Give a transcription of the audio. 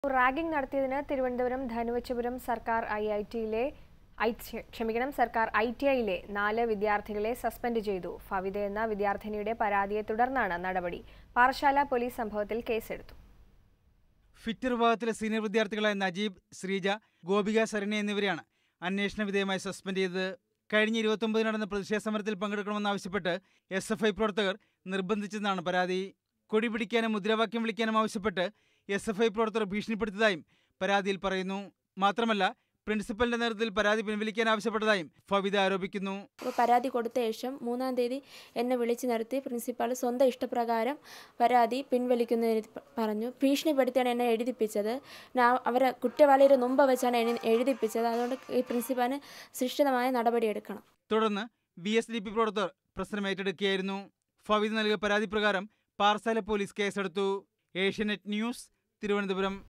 ragging നടത്തിയതിന് തിരുവനന്തപുരം ധനുവച്ചപുരം സർക്കാർ I I ടിയിലെ ക്ഷമിക്കണം സർക്കാർ ഐ ടി ഐയിലെ നാല് വിദ്യാർത്ഥികളെ സസ്പെൻഡ് ചെയ്തു ഫവിത എന്ന വിദ്യാർത്ഥിനിയുടെ പരാതിയെ തുടർന്നാണ് നടപടി പാറശാല പോലീസ് സംഭവത്തിൽ കേസെടുത്തു ഫിറ്റ് വിഭാഗത്തിലെ സീനിയർ വിദ്യാർത്ഥികളായ നജീബ് ശ്രീജ ഗോപിക ശരണ്യ എന്നിവരെയാണ് അന്വേഷണ വിധേയമായി സസ്പെൻഡ് ചെയ്തത് കഴിഞ്ഞ ഇരുപത്തൊമ്പതിന് നടന്ന പ്രതിഷേധ സമരത്തിൽ പങ്കെടുക്കണമെന്നാവശ്യപ്പെട്ട് എസ് എഫ് ഐ പ്രവർത്തകർ നിർബന്ധിച്ചെന്നാണ് പരാതി കൊടി പിടിക്കാനും മുദ്രാവാക്യം വിളിക്കാനും ആവശ്യപ്പെട്ട് എസ് എഫ് ഐ പ്രവർത്തകർ ഭീഷണിപ്പെടുത്തിയതായും പരാതിയിൽ പറയുന്നു മാത്രമല്ല പ്രിൻസിപ്പലിന്റെ നേതൃത്വത്തിൽ പരാതി പിൻവലിക്കാൻ ആവശ്യപ്പെട്ടതായും ഫവിദ ആരോപിക്കുന്നു അപ്പോൾ പരാതി കൊടുത്ത ശേഷം മൂന്നാം തീയതി എന്നെ വിളിച്ചു നിർത്തി പ്രിൻസിപ്പാൾ സ്വന്തം ഇഷ്ടപ്രകാരം പരാതി പിൻവലിക്കുന്നതിന് പ- പറഞ്ഞു ഭീഷണിപ്പെടുത്തിയാണ് എന്നെ എഴുതിപ്പിച്ചത് ഞാൻ അവരെ കുറ്റവാളിയുടെ മുമ്പ് വെച്ചാണ് എന്നെ എഴുതിപ്പിച്ചത് അതുകൊണ്ട് ഈ പ്രിൻസിപ്പാളിന് ശിക്ഷിതമായ നടപടിയെടുക്കണം തുടർന്ന് ബി എസ് ഡി പി പ്രവർത്തകർ പ്രശ്നം ഏറ്റെടുക്കുകയായിരുന്നു ഫവിദ് നൽകിയ പരാതി പ്രകാരം പാർസാല പോലീസ് കേസെടുത്തു ഏഷ്യനെറ്റ് ന്യൂസ് തിരുവനന്തപുരം